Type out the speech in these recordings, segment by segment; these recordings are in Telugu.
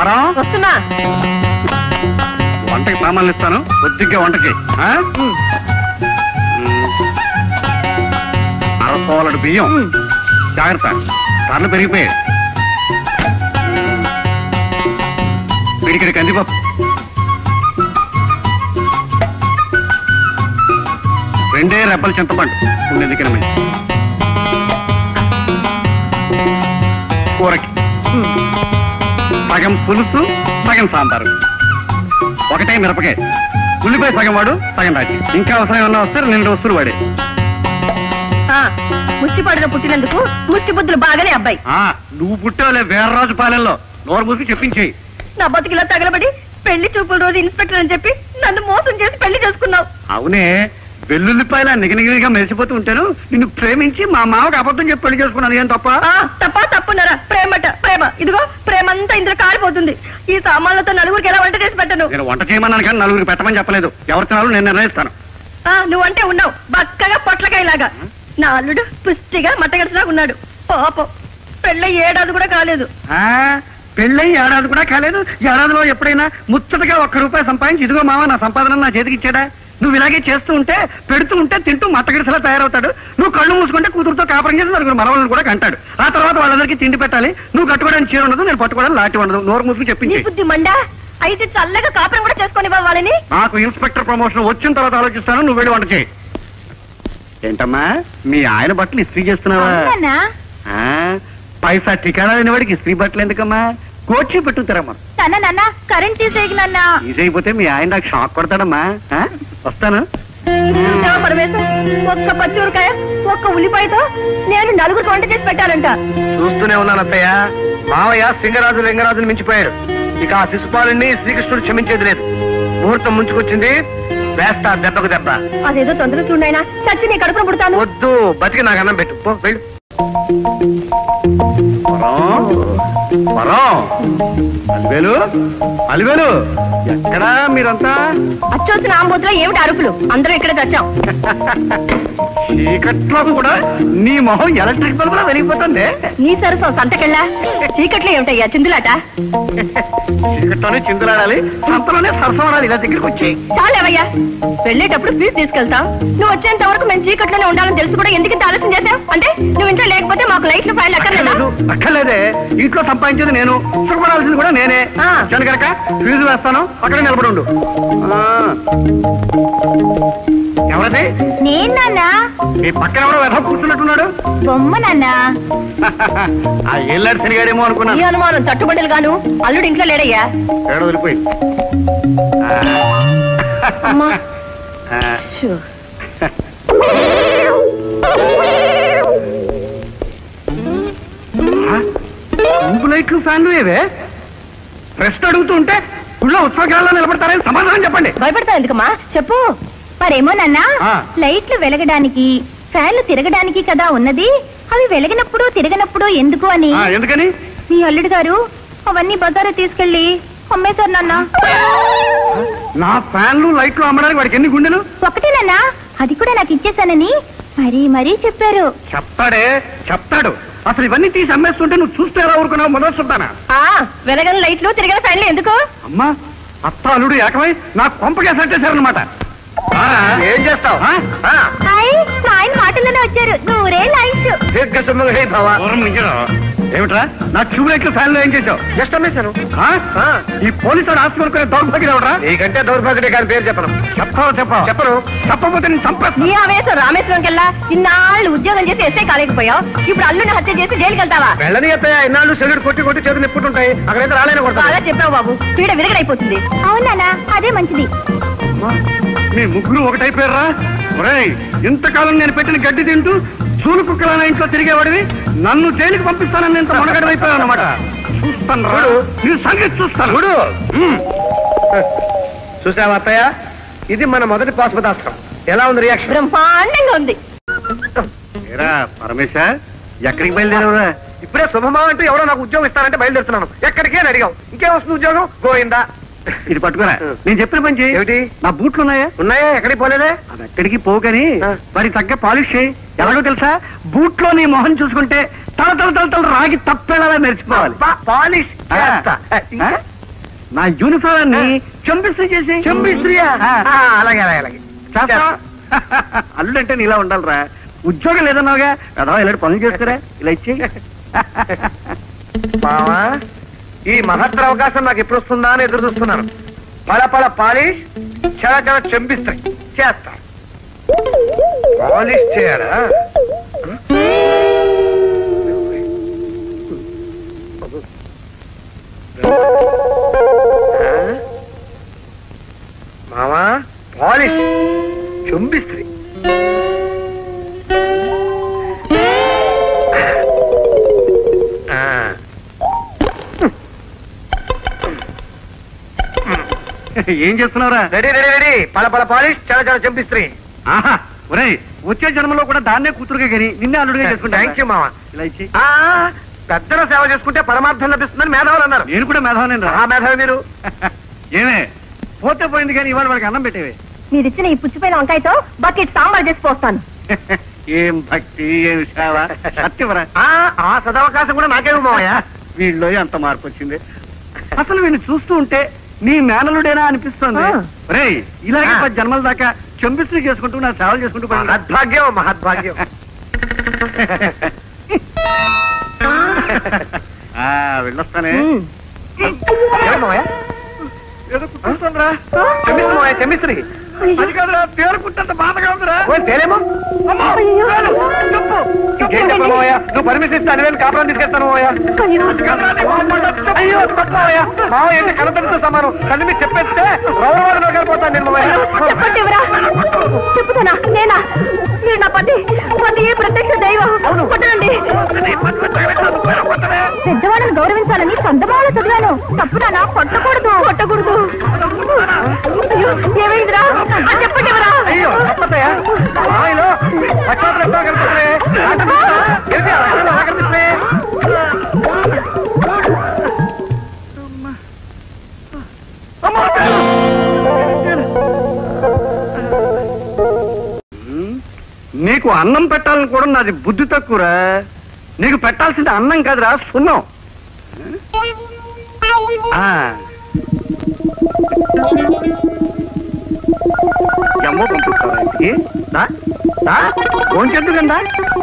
వరం వస్తున్నా వంటకి సామాన్లు ఇస్తాను కొద్దిగా వంటకి ఆ? మ్మ్. అరసోలడు బియ్యం జాగ్రత్త ధరలు పెరిగిపోయాయి పిడికిడి కందిపప్పు రెండే రెబ్బల చింతపండు ఉండేందుకు మంచి కూరకి సగం పులుసు సగం సాంబారు ఒకటే మిరపకాయ ఉల్లిపాయ సగం వాడు సగం రాజీ ఇంకా అవసరం ఏమన్నా వస్తే రెండు వస్తువులు వాడే ఆ, ముష్టి పడిన పుట్టినందుకు ముష్టి బుద్ధులు బాగానే అబ్బాయి ఆ, నువ్వు పుట్టావులే వీర్రాజు పాలెంలో నోరు మూసి చెప్పించేయి నా బతికిలా తగలబడి పెళ్లి చూపుల రోజు ఇన్స్పెక్టర్ అని చెప్పి నన్ను మోసం చేసి పెళ్లి చేసుకున్నావు అవునే వెల్లుల్లిపాయల నిగనిగిరిగా మెరిసిపోతూ ఉంటాను నిన్ను ప్రేమించి మా మామకు అబద్ధం చెప్పి పెళ్లి చేసుకున్నాను ఏం తప్ప ఆ, తప్ప తప్పున్నారా ప్రేమట ప్రేమ ఇదిగో ప్రేమంతా ఇందులో కాలిపోతుంది ఈ సామాన్లతో నలుగురికి ఎలా వంట చేసి పెట్టను నేను వంట చేయమన్నాను కానీ నలుగురికి పెట్టమని చెప్పలేదు ఎవరు తినాలో నేను నిర్ణయిస్తాను ఆ, నువ్వంటే ఉన్నావు బక్కగా పొట్లకాయలాగా నా అల్లుడు పుష్టిగా మట్టగడిచిలా ఉన్నాడు పాపం పెళ్ళ ఏడాది కూడా కాలేదు ఆ పెళ్ళై ఏడాది కూడా కాలేదు ఏడాదిలో ఎప్పుడైనా ముచ్చటగా ఒక్క రూపాయి సంపాదించి ఇదిగో మామ నా సంపాదన నా చేతికి ఇచ్చాడా నువ్వు ఇలాగే చేస్తూ ఉంటే పెడుతూ ఉంటే తింటూ మట్టగిడిసలా తయారవుతాడు నువ్వు కళ్ళు మూసుకుంటే కూతురుతో కాపురం చేసి నలుగురు మనవాళ్ళని కూడా కంటాడు ఆ తర్వాత వాళ్ళందరికీ తిండి పెట్టాలి నువ్వు కట్టుకోవడానికి చీర ఉండదు నేను పట్టుకోవడానికి లాంటి ఉండదు నోరు మూసుకు నీ చెప్పించి బుద్ధి మండా అయితే చల్లగా కాపురం కూడా చేసుకొని వాళ్ళని నాకు ఇన్స్పెక్టర్ ప్రమోషన్ వచ్చిన తర్వాత ఆలోచిస్తాను నువ్వు వెళ్ళి వంట చేయి ఏంటమ్మా మీ ఆయన బట్టలు ఇస్త్రీ చేస్తున్నావా ఆ, పైసా ఠికాణా లేనివాడికి ఇస్త్రీ బట్టలు ఎందుకమ్మా కోచి పెట్టుతారమ్మా తన నాన్న కరెంట్ తీసేయకి నాన్న ఈజీ అయిపోతే మీ ఆయన నాకు షాక్ కొడతాడమ్మా ఆ? వస్తాను చూసావా పరమేశం ఒక్క పచ్చిమిరకాయ ఒక్క ఉల్లిపాయతో నేను నలుగురు వంట చేసి పెట్టాలంట చూస్తూనే ఉన్నాను అత్తయ్య మావయ్య సింగరాజు లింగరాజుని మించిపోయాడు ఇక ఆ శిశుపాలుని శ్రీకృష్ణుడు క్షమించేది లేదు ముహూర్తం ముంచుకొచ్చింది వేస్తా దెబ్బకు దెబ్బ అదేదో తొందర చూడైనా చచ్చి నీ కడుపున పుడతాను వద్దు బతికి నాకు అన్నం పెట్టు పో వెళ్ళు వరం వరం అలివేలు అలివేలు ఎక్కడా మీరంతా అచ్చోసిన ఆంబోతులో ఏమిటి అరుపులు అందరూ ఇక్కడే తెచ్చాం చీకట్లో కూడా నీ మొహం ఎలక్ట్రిక్ బల్బులా వెలిగిపోతుంది నీ సరసం సంతకెళ్ళా చీకట్లో ఏమిటయ్యా చిందులాట చీకట్లోనే చిందులాడాలి సంతలోనే సరసమడాలి ఇలా దగ్గరికి వచ్చి చాలేవయ్యా వెళ్ళేటప్పుడు ఫీజు తీసుకెళ్తాం నువ్వు వచ్చేంత వరకు మేము చీకట్లోనే ఉండాలని తెలిసి కూడా ఎందుకు ఇంత ఆలస్యం చేశావు అంటే నువ్వు ఇంట్లో లేకపోతే మాకు లైట్లు ఫైల్ అక్కర్లేదా అక్కర్లేదు అక్కర్లేదే ఇంట్లో సంపాదించేది నేను సుఖపడాల్సింది కూడా నేనే ఆ. కనుక ఫీజు వేస్తాను అక్కడే నిలబడి ఉండు ఆ. ఎవరది నేను నాన్న ఈ పక్కన ఎవరో వెధ కూర్చున్నట్టున్నాడు బొమ్మ నాన్న ఆ ఏళ్ళాడు శనిగాడేమో ఈ అనుకున్నాను అనుమానం తట్టుబడులు గాను అల్లుడు ఇంట్లో లేడయ్యా ఏడ వదిలిపోయి అమ్మా ఊపు లైట్లు ఫ్యాన్లు ఏవే ప్రశ్న అడుగుతూ ఉంటే గుళ్ళో ఉత్సవకాలలో నిలబడతారని సమాధానం చెప్పండి భయపడతావు ఎందుకమ్మా చెప్పు మరేమో నాన్న ఆ. లైట్లు వెలగడానికి ఫ్యాన్లు తిరగడానికి కదా ఉన్నది అవి వెలగినప్పుడు తిరగనప్పుడు ఎందుకు అని ఆ, ఎందుకని మీ అల్లుడు గారు అవన్నీ బజారు తీసుకెళ్లి అమ్మేశారు నాన్న నా ఫ్యాన్లు లైట్లు అమ్మడానికి వాడికి ఎన్ని గుండెలు ఒకటేనన్నా అది కూడా నాకు ఇచ్చేసానని మరీ మరీ చెప్పారు చెప్తాడే చెప్తాడు అసలు ఇవన్నీ తీసి అమ్మేస్తుంటే నువ్వు చూస్తే ఎలా ఊరుకున్నావు మొదలు చూద్దానా వెలగని లైట్లు తిరగని ఫ్యాన్లు ఎందుకు అమ్మా అత్త అల్లుడు ఏకమై నా కొంపకేసట్టేశారనమాట ఏం చేస్తావు హాయ్ మా ఆయన మాటల్లోనే వచ్చారు నూరే లైఫ్ దీర్ఘ సుమంగ హే భవ ఏమిట్రా నా ట్యూబ్ లైట్లు ఫ్యాన్లు ఏం చేసావు జస్ట్ అమ్మేశాను ఆ? ఆ. ఈ పోలీసు వాడు ఆస్తి కొనుక్కునే దౌర్భాగ్యం ఎవడరా నీకంటే దౌర్భాగ్యుడే కానీ పేరు చెప్పను చెప్పావు చెప్పావు చెప్పను చెప్పకపోతే నేను చంపేస్తా నీ ఆవేశం రామేశ్వరం కెల్లా ఇన్నాళ్ళు ఉద్యోగం చేసి ఎస్ఐ కాలేకపోయావు ఇప్పుడు అల్లుని హత్య చేసి జైలుకి వెళ్తావా వెళ్ళని అత్తయ్య ఇన్నాళ్ళు సెల్లుడు కొట్టి కొట్టి చేతులు నిప్పుతుంటాయి అక్కడైతే రాలేని బాగా కొడతాను చెప్పావు బాబు పీడ విరగడైపోతుంది అవునా అదే మంచిది మీ ముగ్గురు ఒకటైపోయారా ఒరేయ్ ఇంతకాలం నేను పెట్టిన గడ్డి తింటూ చూలు కుక్కల నా ఇంట్లో తిరిగేవాడివి నన్ను జైలుకి పంపిస్తానని ఇంత మొనగడైపోయాను అనమాట చూస్తాను రా నీ సంగతి చూస్తాను చూడు. ఉమ్. చూసావా అత్తయ్య ఇది మన మొదటి పాశుపతాస్త్రం ఎలా ఉంది రియాక్షన్ బ్రహ్మాండంగా ఉంది ఏరా పరమేశ ఎక్కడికి బయలుదేరవురా ఇప్పుడే శుభమా అంటూ ఎవరో నాకు ఉద్యోగం ఇస్తానంటే బయలుదేరుతున్నాను ఎక్కడికే అని అడిగాం ఇంకేం వస్తుంది ఉద్యోగం గోయిందా ఇది పట్టుకురా నేను చెప్పిన పని చేయి ఏమిటి? నా బూట్లు ఉన్నాయా ఉన్నాయా ఎక్కడికి పోలేదే అది ఎక్కడికి పోకని ఆ. వారికి తగ్గ పాలిష్ చేయి ఎలాగో తెలుసా బూట్లో నీ మొహం చూసుకుంటే తల తల తల తల రాగి తప్పేలా మెరిచిపోవాలి అబ్బా, పాలిష్ ఆ. చేస్తా. ఏ, ఇంకా? ఆ? నా యూనిఫామ్ అన్ని చంపిస్త్రీ చేసి చంపిస్త్రీయా ఆ. ఆ, అలాగే అలాగే అలాగే చేస్తా అల్లుడంటే నీలా ఉండాలిరా ఉద్యోగం లేదన్నావుగా అదో ఇలాంటి పనులు చేస్తారా ఇలా ఇచ్చి మావా ఈ మహత్తర అవకాశం నాకు ఎప్పుడు వస్తుందా అని ఎదురు చూస్తున్నాను పల పల పాలిష్ చాలా చాలా చంపిస్తాయి చేస్తా పాలిష్ చేయాలా ఆ? మావా పాలిష్ చంపిస్త్రీ ఆ ఏం చేస్తున్నావురా రెడీ రెడీ రెడీ పల పల పాలిష్ చాలా చాలా చంపిస్త్రీ ఆహా ఒరేయ్ వచ్చే జన్మలో కూడా దాన్నే కూతురుగా కానీ నిన్నే అల్లుడిగా చేసుకుంటా థ్యాంక్ యూ మావా ఇలా ఇచ్చి ఆ, పెద్దల సేవ చేసుకుంటే పరమార్థం లభిస్తుందని మేధావులు అన్నారు నేను కూడా మేధావనే రా ఆ మేధావి మీరు ఏమే పోతే పోయింది కానీ ఇవాళ వాడికి అన్నం పెట్టేవే మీరిచ్చిన ఈ పుచ్చిపోయిన వంకాయతో బకెట్ సాంబార్ చేసి పోస్తాను ఏం భక్తి ఏం సేవ సత్యవరా ఆ, ఆ సదవకాశం కూడా నాకేమో మావయ్య వీళ్ళలో ఎంత మార్పు వచ్చింది అసలు వీళ్ళు చూస్తూ ఉంటే నీ మేనలుడేనా అనిపిస్తుంది ఆ. రేయ్ ఇలాగే ఆ. పది జన్మల దాకా చెంపిస్తూ చేసుకుంటూ నా సేవలు చేసుకుంటూ పోయింది. మహద్భాగ్యం మహద్భాగ్యం ఆ వెళ్ళొస్తానే మ్మ్. ఏమిటి మావయ్య ఏదో కుట్టుకుంటుందిరా. చెమ్మిస్త్రీ మావయ్య చెమ్మిస్త్రీ అయ్యో. అది కాదురా పేరుకుంటే బాధగా ఉందిరా ఓ తేలేమో అమ్మో, అయ్యో. చాలు, చెప్పు ఇంకేం చెప్పు మావయ్య నువ్వు పర్మిషన్ ఇస్తే అనివేలు కాపురం తీసుకెళ్తాను మావయ్య అయ్యో. కాదురా, నీ మొహం పడ్డ చెప్పు. అయ్యో తప్పు మావయ్య మావయ్య ఏంటి కనపడుతూ సమానం కళ్ళు మీరు చెప్పేస్తే గౌరవాలను వెళ్ళిపోతాను నేను మావయ్య చెప్పండి ఎవరా చెప్పుతానా నేనా మీరు నా పతి పతి ప్రత్యక్ష దైవం కొట్టండి పెద్దవాళ్ళని గౌరవించాలని చందమాల చదివాను తప్పునా కొట్టకూడదు కొట్టకూడదు అయ్యో, ఏమైందిరా ఆ, చెప్పండి ఎవరా అయ్యో తప్పదయ్యా మావయ్యలో పక్షాలు ఎప్పుడో కనిపిస్తున్నాయి ఏంటి ఆ లక్షణాలు ఎలా కనిపిస్తున్నాయి నీకు అన్నం పెట్టాలని కూడా నాది బుద్ధి తక్కువరా నీకు పెట్టాల్సింది అన్నం కాదురా సున్నం ఆ. జమ్మ పంపిస్తారా ఇంటికి దా? దా? భోంచెద్దుకందా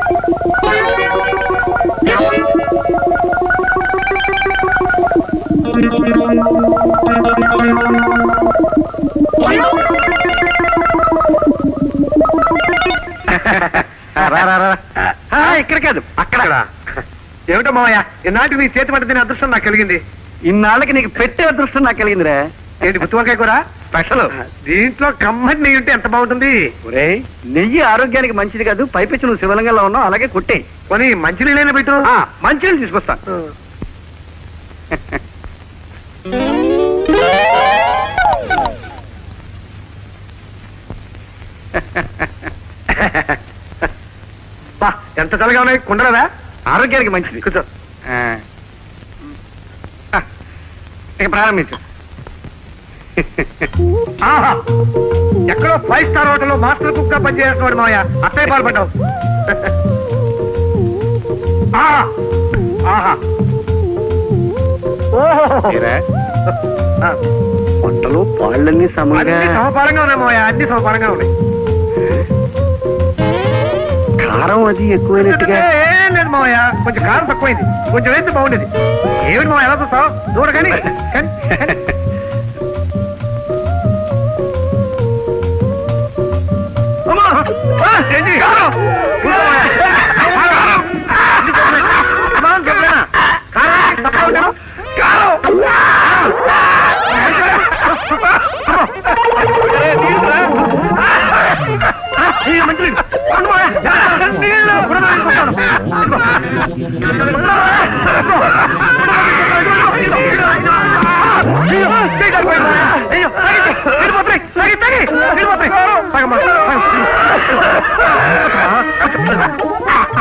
రా, రా, రా. ఆ, ఇక్కడ కాదు అక్కడ ఏమిటో మావయ్య ఇన్నాటి మీ చేతి వంట తినే అదృష్టం నాకు కలిగింది ఇన్నాళ్ళకి నీకు పెట్టే అదృష్టం నాకు కలిగిందిరా ఏంటి గుత్తివంకాయ కూడా స్పెషల్ దీంట్లో కమ్మటి నెయ్యి ఉంటే ఎంత బాగుంటుంది ఒరేయ్ నెయ్యి ఆరోగ్యానికి మంచిది కాదు పైపెచ్చి నువ్వు శివలింగంలో ఉన్నావు అలాగే కొట్టే కొని మంచి నీళ్ళైనా పెట్టు మంచిగా తీసుకొస్తా బా ఎంత చల్లగా ఉన్నాయి కుండలదా ఆరోగ్యానికి మంచిది కూర్చో ఆ. ఆ, ఇక ప్రారంభించు ఆహా ఎక్కడో ఫైవ్ స్టార్ హోటల్లో మాస్టర్ కుక్ గా పనిచేస్తున్నాడు మావయ్య అత్తయ్య పాల్పడ్డావు ఆహా ఆహా ఓహో ఏరా, పొట్టలు పాళ్ళన్నీ సమంగా అన్ని సమపాలంగా ఉన్నాయి మావయ్య అన్ని సమపాలంగా ఉన్నాయి కారం అది ఎక్కువైనట్టుగా ఏం లేదు మావయ్య కొంచెం కారం తక్కువైంది కొంచెం వేస్తే బాగుండేది ఏమిటి మావయ్య ఎలా చూస్తావు చూడ కానీ అమ్మా! ఆ, ఏంటి? కారం! ఏ, తీసుకురా. ఆ, ఈ మంచి నీళ్ళు. పండు మావయ్య. నీళ్ళు. బుడమని కొట్టాను. అయ్యో, చేయి జారిపోయింది. అయ్యో, తాగింది. వెళ్ళిపోతున్నాయి. తాగి, తాగి. వెళ్ళిపోతున్నాయి. తాగమ్మా, తాగు.